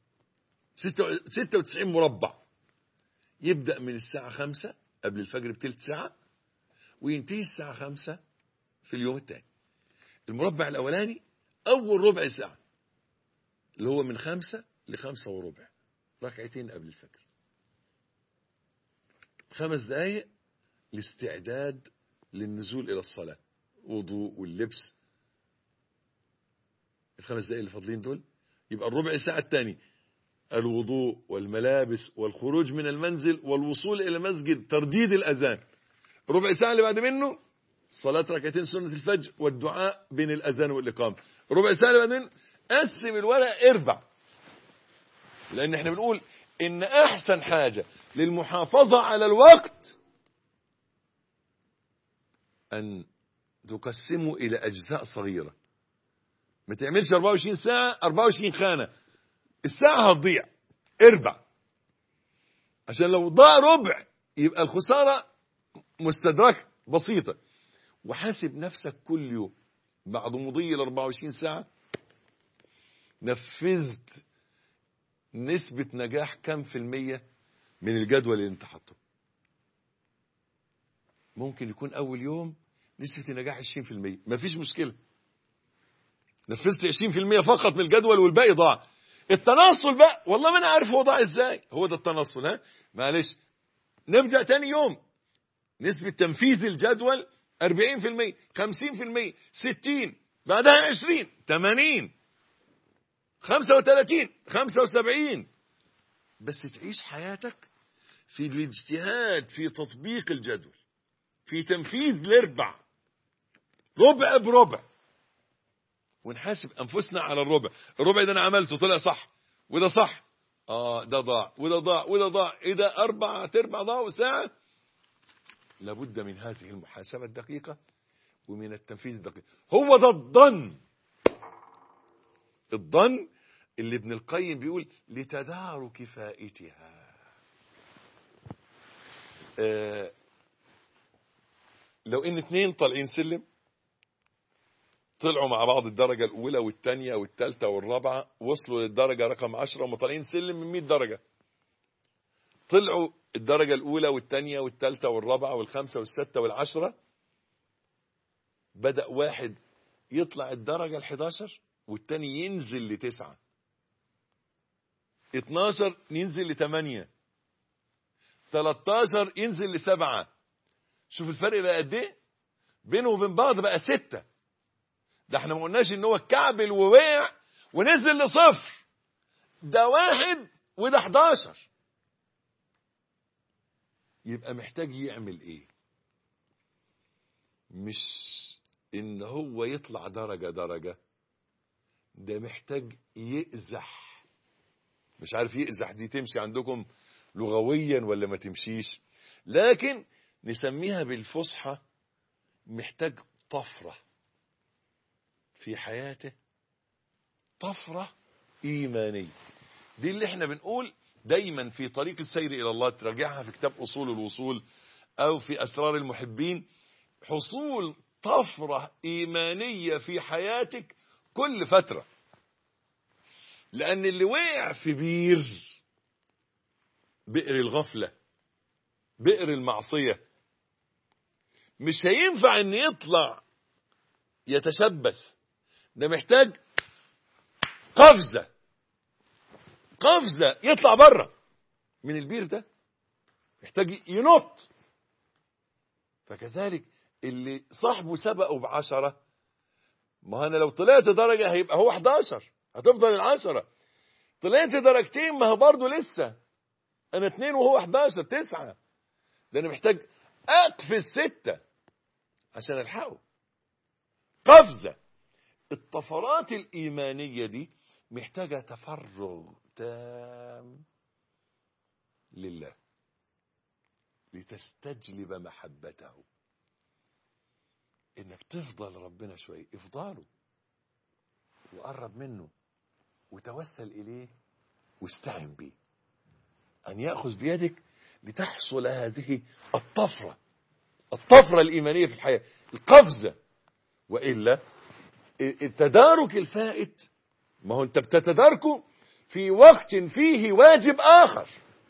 96 مربع يبدأ من الساعة 5 قبل الفجر بتلت ساعة وينتهي الساعة 5 في اليوم الثاني المربع الأولاني أول ربع ساعة اللي هو من خمسة لخمسة وربع ركعتين قبل الفجر خمس دقايق لاستعداد للنزول إلى الصلاة وضوء واللبس الخمس دقايق اللي فاضلين دول يبقى الربع ساعة الثاني الوضوء والملابس والخروج من المنزل والوصول إلى المسجد ترديد الأذان ربع ساعة اللي بعد منه صلاة ركعتين سنة الفجر والدعاء بين الأذان والإقامة ربع ساعة اللي بعد منه قسم الورق اربع لأن احنا بنقول إن أحسن حاجة للمحافظة على الوقت أن تقسمه إلى أجزاء صغيرة ما تعملش 24 ساعة 24 خانة الساعة هتضيع اربع عشان لو ضاع ربع يبقى الخسارة مستدركة بسيطة وحاسب نفسك كل يوم بعد مضي ال 24 ساعة نفذت نسبة نجاح كم في المية من الجدول اللي انت حاطه ممكن يكون اول يوم نسبة النجاح 20% مفيش مشكلة نفذت 20% فقط من الجدول والباقي ضاع التنصل بقى والله ما انا عارف هو ضاع ازاي هو ده التنصل ها معلش نبدا تاني يوم نسبة تنفيذ الجدول 40% 50% 60 بعدها 20 80 35 75 بس تعيش حياتك في الاجتهاد في تطبيق الجدول في تنفيذ الاربع ربع بربع ونحاسب انفسنا على الربع الربع ده انا عملته طلع صح وده صح اه ده ضاع وده ضاع وده ضاع ايه ده اربع تربع ضاع وساعه لابد من هذه المحاسبه الدقيقه ومن التنفيذ الدقيق هو ده الظن الظن اللي ابن القيم بيقول لتدارك فائتها آه لو ان اتنين طالعين سلم طلعوا مع بعض الدرجة الأولى والثانية والثالثة والرابعة وصلوا للدرجة رقم 10 وهم طالعين سلم من 100 درجة طلعوا الدرجة الأولى والثانية والثالثة والرابعة والخامسة والستة والعشرة بدأ واحد يطلع الدرجة ال11 والتاني ينزل لتسعة 12 ينزل لثمانية 13 ينزل لسبعة شوف الفرق بقى قد ايه بينه وبين بعض بقى ستة ده احنا ما قلناش ان هو كعبل ووقع ونزل لصفر ده واحد وده 11 يبقى محتاج يعمل ايه مش ان هو يطلع درجة درجة ده محتاج يقزح مش عارف يقزح دي تمشي عندكم لغويا ولا ما تمشيش لكن نسميها بالفصحى محتاج طفرة في حياته طفرة إيمانية دي اللي احنا بنقول دايما في طريق السير إلى الله تراجعها في كتاب أصول الوصول أو في أسرار المحبين حصول طفرة إيمانية في حياتك كل فترة لأن اللي وقع في بير بئر الغفلة بئر المعصية مش هينفع ان يطلع يتشبث ده محتاج قفزة قفزة يطلع بره من البير ده محتاج ينط فكذلك اللي صاحبه سبقه بعشرة ما انا لو طلعت درجة هيبقى هو 11 هتفضل العشرة طلعت درجتين ما هو برضه لسه انا اتنين وهو 11 تسعة ده انا محتاج اقفز ستة عشان الحقه قفزة الطفرات الايمانية دي محتاجة تفرغ تام لله لتستجلب محبته انك تفضل ربنا شوية افضاله وقرب منه وتوسل اليه واستعن به ان يأخذ بيدك لتحصل هذه الطفرة الطفرة الإيمانية في الحياة القفزة وإلا التدارك الفائت ما هو أنت بتتداركه في وقت فيه واجب آخر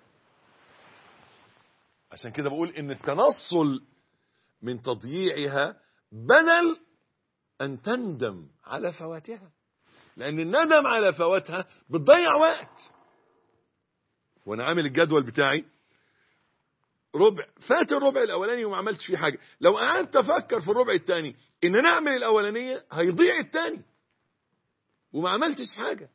عشان كده بقول إن التنصل من تضييعها بدل أن تندم على فواتها لأن الندم على فواتها بتضيع وقت وأنا عامل الجدول بتاعي ربع فات الربع الاولاني وما عملتش فيه حاجه لو قعدت افكر في الربع الثاني ان انا اعمل الاولانيه هيضيع الثاني وما عملتش حاجه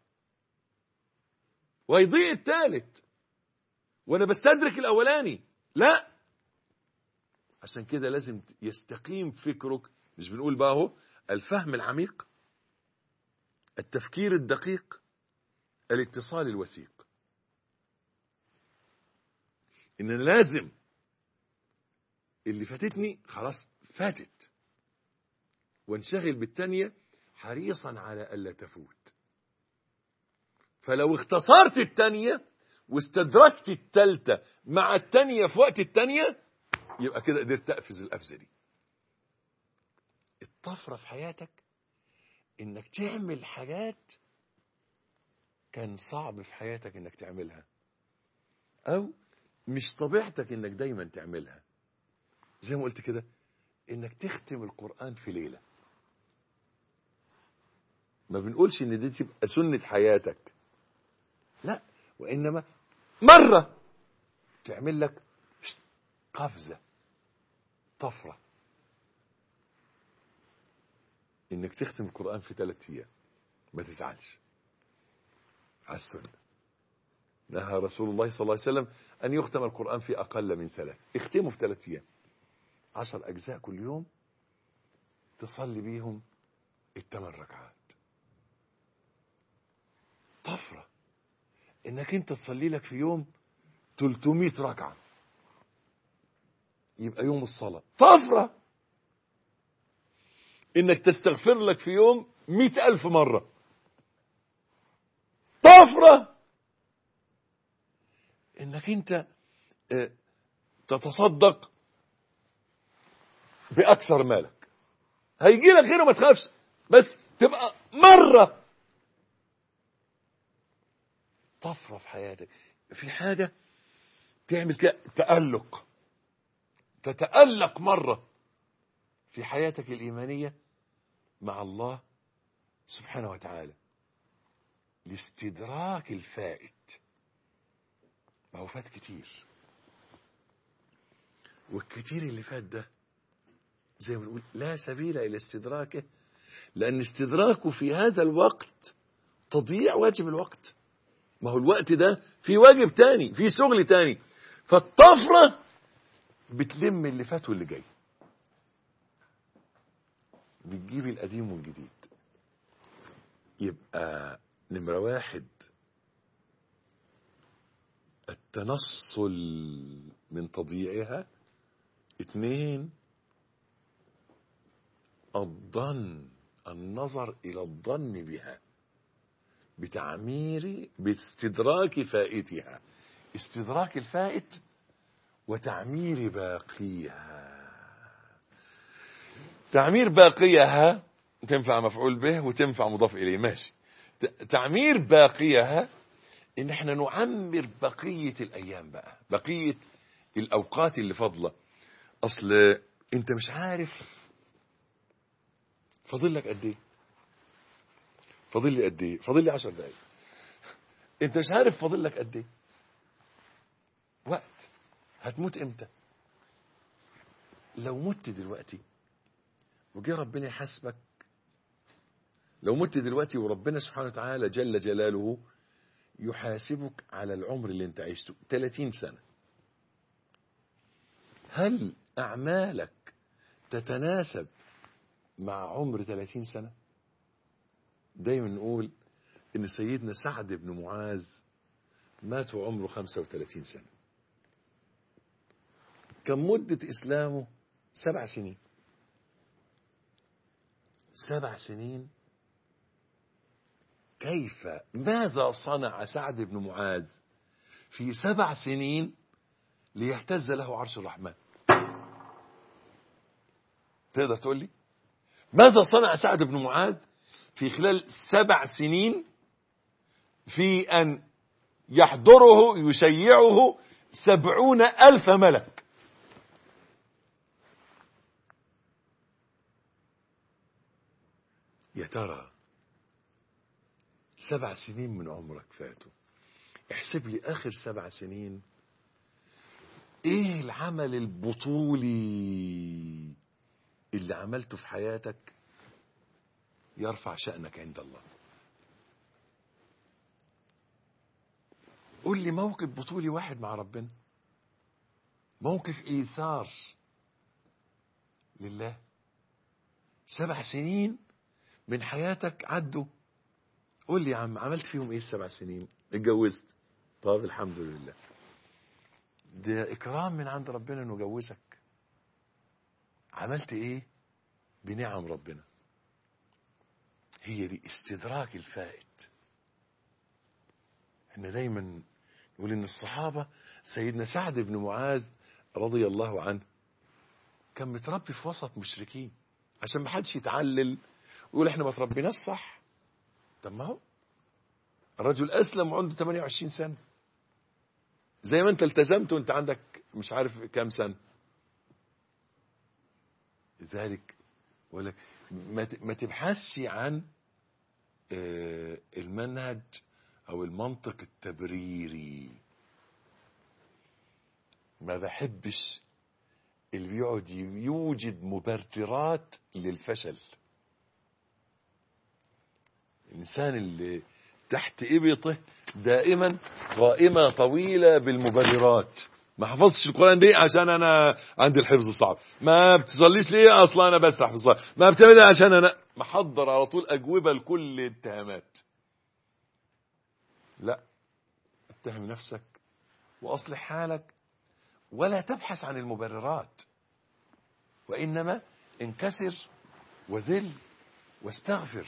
وهيضيع الثالث وانا بستدرك الاولاني لا عشان كده لازم يستقيم فكرك مش بنقول بقى اهو الفهم العميق التفكير الدقيق الاتصال الوثيق ان أنا لازم اللي فاتتني خلاص فاتت وانشغل بالتانية حريصا على ألا تفوت فلو اختصرت التانية واستدركت التالتة مع التانية في وقت التانية يبقى كده قدرت تقفز القفزة دي الطفرة في حياتك انك تعمل حاجات كان صعب في حياتك انك تعملها او مش طبيعتك انك دايما تعملها زي ما قلت كده انك تختم القرآن في ليلة ما بنقولش ان دي تبقى سنة حياتك لا وانما مرة تعمل لك قفزة طفرة انك تختم القرآن في ثلاث ايام ما تزعلش على السنة نهى رسول الله صلى الله عليه وسلم أن يختم القرآن في أقل من ثلاث اختمه في ثلاث أيام عشر أجزاء كل يوم تصلي بيهم الثمان ركعات طفرة إنك أنت تصلي لك في يوم 300 ركعة يبقى يوم الصلاة طفرة إنك تستغفر لك في يوم مئة ألف مرة طفرة انك انت تتصدق باكثر مالك هيجي لك غيره ما تخافش بس تبقى مرة طفرة في حياتك في حاجة تعمل كده تألق تتألق مرة في حياتك الإيمانية مع الله سبحانه وتعالى لاستدراك الفائت ما هو فات كتير والكتير اللي فات ده زي ما بنقول لا سبيل إلى استدراكه لأن استدراكه في هذا الوقت تضييع واجب الوقت ما هو الوقت ده في واجب تاني في شغل تاني فالطفرة بتلم اللي فات واللي جاي بتجيب القديم والجديد يبقى نمرة واحد التنصل من تضييعها اثنين الظن النظر إلى الظن بها بتعمير باستدراك فائتها استدراك الفائت وتعمير باقيها تعمير باقيها تنفع مفعول به وتنفع مضاف إليه ماشي تعمير باقيها ان احنا نعمر بقية الايام بقى بقية الاوقات اللي فاضلة اصل انت مش عارف فاضل لك قد ايه فاضل لي قد ايه فاضل لي 10 دقايق انت مش عارف فاضل لك قد ايه وقت هتموت امتى لو مت دلوقتي وجه ربنا يحاسبك لو مت دلوقتي وربنا سبحانه وتعالى جل جلاله يحاسبك على العمر اللي انت عشته 30 سنة هل أعمالك تتناسب مع عمر 30 سنة دايما نقول ان سيدنا سعد بن معاذ مات وعمره 35 سنة كان مدة إسلامه سبع سنين سبع سنين كيف ماذا صنع سعد بن معاذ في سبع سنين ليهتز له عرش الرحمن تقدر تقول لي ماذا صنع سعد بن معاذ في خلال سبع سنين في أن يحضره يشيعه سبعون ألف ملك يا ترى سبع سنين من عمرك فاتوا احسب لي آخر سبع سنين ايه العمل البطولي اللي عملته في حياتك يرفع شأنك عند الله قول لي موقف بطولي واحد مع ربنا موقف إيثار لله سبع سنين من حياتك عدوا قول لي يا عم عملت فيهم ايه السبع سنين اتجوزت طب الحمد لله ده اكرام من عند ربنا انه جوزك عملت ايه بنعم ربنا هي دي استدراك الفائت احنا دايما نقول ان الصحابة سيدنا سعد بن معاذ رضي الله عنه كان متربي في وسط مشركين عشان ما حدش يتعلل ويقول احنا ما تربيناش صح طب ما هو الرجل اسلم وعنده 28 سنة زي ما انت التزمت وانت عندك مش عارف كام سنة لذلك بقول لك ما تبحثش عن المنهج او المنطق التبريري ما بحبش اللي بيقعد يوجد مبررات للفشل الانسان اللي تحت ابطه دائما قائمه طويله بالمبررات ما حفظتش القران ليه عشان انا عندي الحفظ صعب ما بتصليش ليه اصلا انا بسرح في الصلاه ما بتعمل عشان انا محضر على طول اجوبه لكل الاتهامات لا اتهم نفسك واصلح حالك ولا تبحث عن المبررات وانما انكسر وذل واستغفر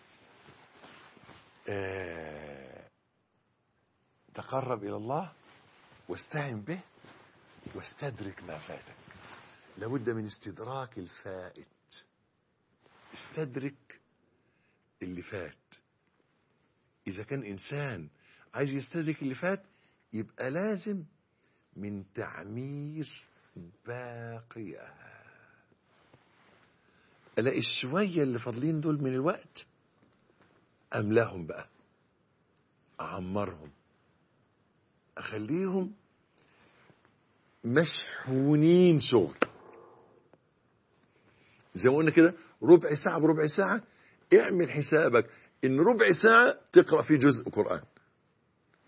آه تقرب الى الله واستعن به واستدرك ما فاتك لابد من استدراك الفائت استدرك اللي فات إذا كان إنسان عايز يستدرك اللي فات يبقى لازم من تعمير باقيها ألاقي الشوية اللي فاضلين دول من الوقت أملاهم بقى أعمرهم أخليهم مشحونين شغل زي ما قلنا كده ربع ساعة بربع ساعة اعمل حسابك ان ربع ساعة تقرأ فيه جزء قرآن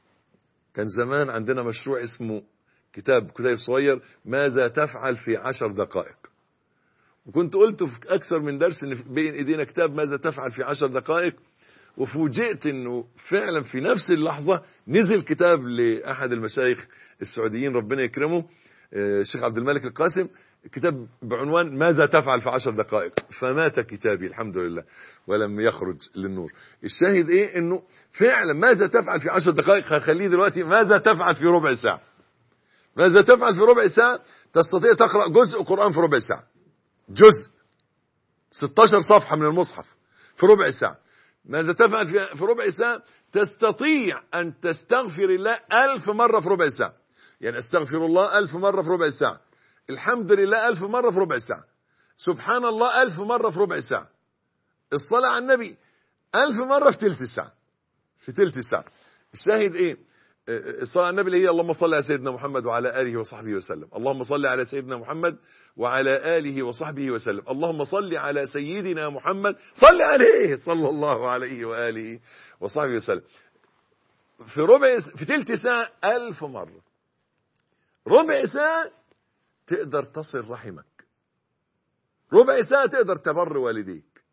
كان زمان عندنا مشروع اسمه كتاب كتاب صغير ماذا تفعل في عشر دقائق وكنت قلت في أكثر من درس إن بين إيدينا كتاب ماذا تفعل في عشر دقائق وفوجئت انه فعلا في نفس اللحظة نزل كتاب لأحد المشايخ السعوديين ربنا يكرمه الشيخ عبد الملك القاسم كتاب بعنوان ماذا تفعل في عشر دقائق فمات كتابي الحمد لله ولم يخرج للنور الشاهد ايه انه فعلا ماذا تفعل في عشر دقائق هخليه دلوقتي ماذا تفعل في ربع ساعة ماذا تفعل في ربع ساعة تستطيع تقرأ جزء قرآن في ربع ساعة جزء 16 صفحة من المصحف في ربع ساعة ماذا تفعل في ربع ساعة تستطيع أن تستغفر الله ألف مرة في ربع ساعة يعني استغفر الله ألف مرة في ربع ساعة الحمد لله ألف مرة في ربع ساعة سبحان الله ألف مرة في ربع ساعة الصلاة على النبي ألف مرة في تلت ساعة في تلت ساعة الشاهد إيه الصلاة على النبي اللي هي اللهم صل على سيدنا محمد وعلى آله وصحبه وسلم اللهم صل على سيدنا محمد وعلى آله وصحبه وسلم اللهم صل على سيدنا محمد صل عليه صلى الله عليه وآله وصحبه وسلم في ربع في تلت ساعة ألف مرة ربع ساعة تقدر تصل رحمك ربع ساعة تقدر تبر والديك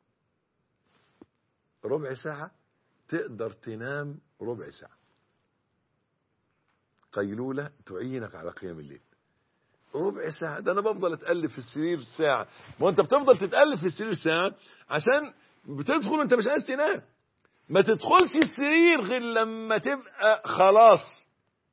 ربع ساعة تقدر تنام ربع ساعة قيلولة تعينك على قيام الليل ربع ساعة ده أنا بفضل أتألف في السرير ساعة ما أنت بتفضل تتألف في السرير ساعة عشان بتدخل وأنت مش عايز تنام ما تدخلش السرير غير لما تبقى خلاص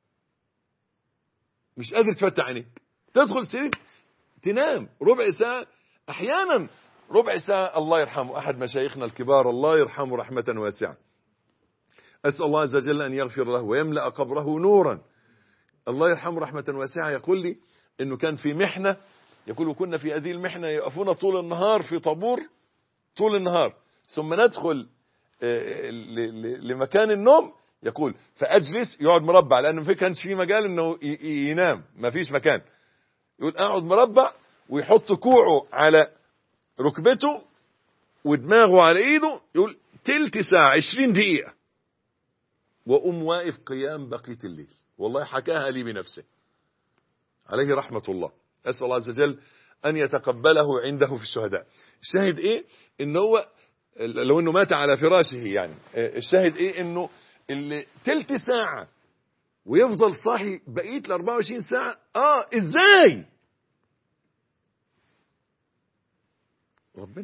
مش قادر تفتح عينيك تدخل السرير تنام ربع ساعة أحيانا ربع ساعة الله يرحمه أحد مشايخنا الكبار الله يرحمه رحمة واسعة أسأل الله عز وجل أن يغفر له ويملأ قبره نورا الله يرحمه رحمة واسعة يقول لي أنه كان في محنة يقول وكنا في هذه المحنة يقفون طول النهار في طابور طول النهار ثم ندخل لمكان النوم يقول فأجلس يقعد مربع لأنه ما كانش في مجال أنه ينام ما فيش مكان يقول أقعد مربع ويحط كوعه على ركبته ودماغه على ايده يقول تلت ساعة عشرين دقيقة وأم واقف قيام بقية الليل والله حكاها لي بنفسه عليه رحمة الله أسأل الله عز وجل أن يتقبله عنده في الشهداء الشاهد إيه إن هو لو إنه مات على فراشه يعني الشاهد إيه إنه اللي تلت ساعة ويفضل صاحي بقية ال 24 ساعة آه إزاي ربنا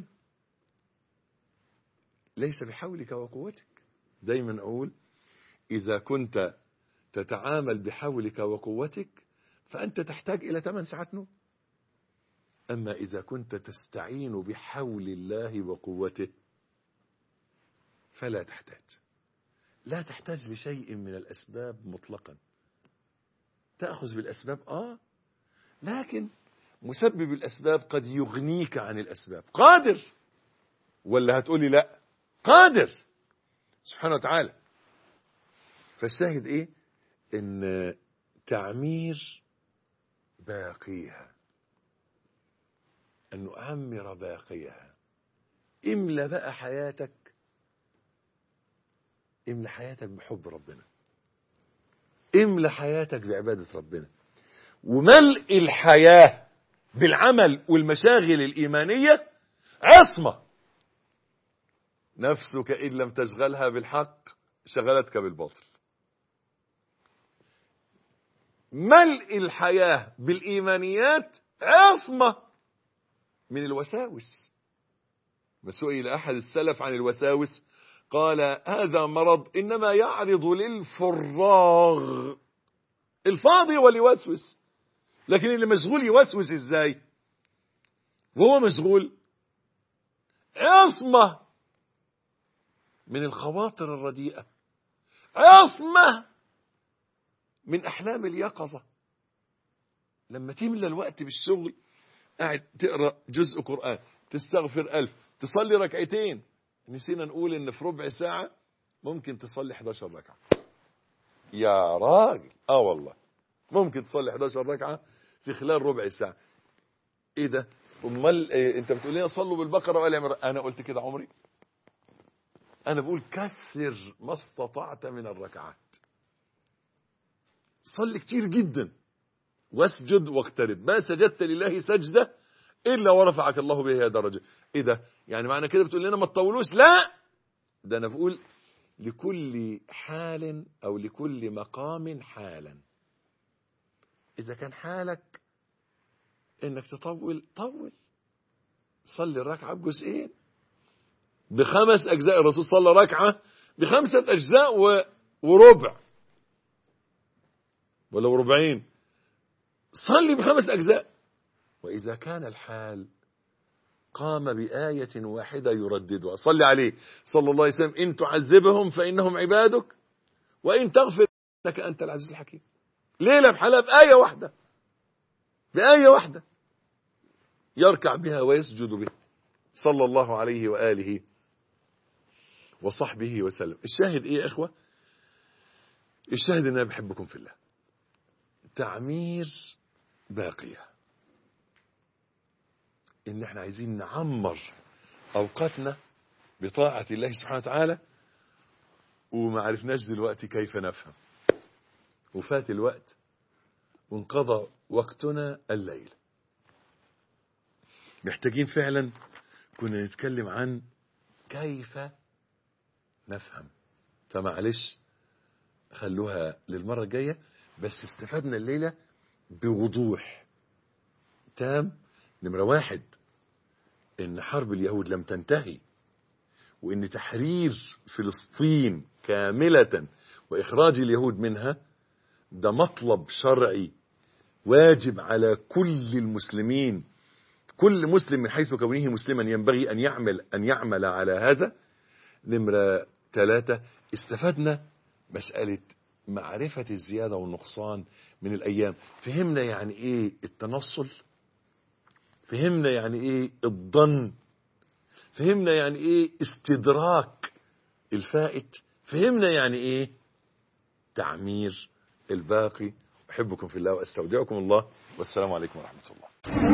ليس بحولك وقوتك دايما أقول إذا كنت تتعامل بحولك وقوتك فأنت تحتاج إلى 8 ساعات نوم أما إذا كنت تستعين بحول الله وقوته فلا تحتاج لا تحتاج لشيء من الأسباب مطلقا تأخذ بالأسباب آه لكن مسبب الأسباب قد يغنيك عن الأسباب قادر ولا هتقولي لا قادر سبحانه وتعالى فالشاهد ايه ان تعمير باقيها ان نعمر باقيها املى بقى حياتك املى حياتك بحب ربنا املى حياتك بعبادة ربنا وملء الحياة بالعمل والمشاغل الإيمانية عصمة نفسك إن لم تشغلها بالحق شغلتك بالباطل ملء الحياة بالإيمانيات عصمة من الوساوس سئل أحد السلف عن الوساوس قال هذا مرض إنما يعرض للفراغ الفاضي واليوسوس لكن اللي مشغول يوسوس ازاي وهو مشغول عصمة من الخواطر الرديئة عصمة من أحلام اليقظة لما تملى الوقت بالشغل قاعد تقرأ جزء قرآن تستغفر ألف تصلي ركعتين نسينا نقول ان في ربع ساعة ممكن تصلي 11 ركعة يا راجل اه والله ممكن تصلي 11 ركعة في خلال ربع ساعة ايه ده امال إيه انت بتقول لنا صلوا بالبقرة وآل عمران انا قلت كده عمري انا بقول كثر ما استطعت من الركعات صلي كتير جدا واسجد واقترب ما سجدت لله سجدة إلا ورفعك الله بها درجة إيه ده يعني معنى كده بتقول لنا ما تطولوش لا ده أنا بقول لكل حال أو لكل مقام حالا إذا كان حالك إنك تطول طول صلي الركعة بجزئين بخمس أجزاء الرسول صلى ركعة بخمسة أجزاء و... وربع ولو ربعين صلي بخمس أجزاء وإذا كان الحال قام بآية واحدة يرددها صلي عليه صلى الله عليه وسلم إن تعذبهم فإنهم عبادك وإن تغفر لك أنت العزيز الحكيم ليلة بحالها بآية واحدة بآية واحدة يركع بها ويسجد بها صلى الله عليه وآله وصحبه وسلم الشاهد ايه يا اخوة الشاهد ان انا بحبكم في الله تعمير باقية ان احنا عايزين نعمر اوقاتنا بطاعة الله سبحانه وتعالى وما عرفناش دلوقتي كيف نفهم وفات الوقت وانقضى وقتنا الليل محتاجين فعلا كنا نتكلم عن كيف نفهم فمعلش خلوها للمرة الجاية بس استفدنا الليلة بوضوح تام نمرة واحد ان حرب اليهود لم تنتهي وان تحرير فلسطين كاملة واخراج اليهود منها ده مطلب شرعي واجب على كل المسلمين كل مسلم من حيث كونه مسلما ينبغي أن يعمل أن يعمل على هذا نمرة ثلاثة استفدنا مسألة معرفة الزيادة والنقصان من الأيام فهمنا يعني إيه التنصل فهمنا يعني إيه الظن فهمنا يعني إيه استدراك الفائت فهمنا يعني إيه تعمير الباقي أحبكم في الله وأستودعكم الله والسلام عليكم ورحمة الله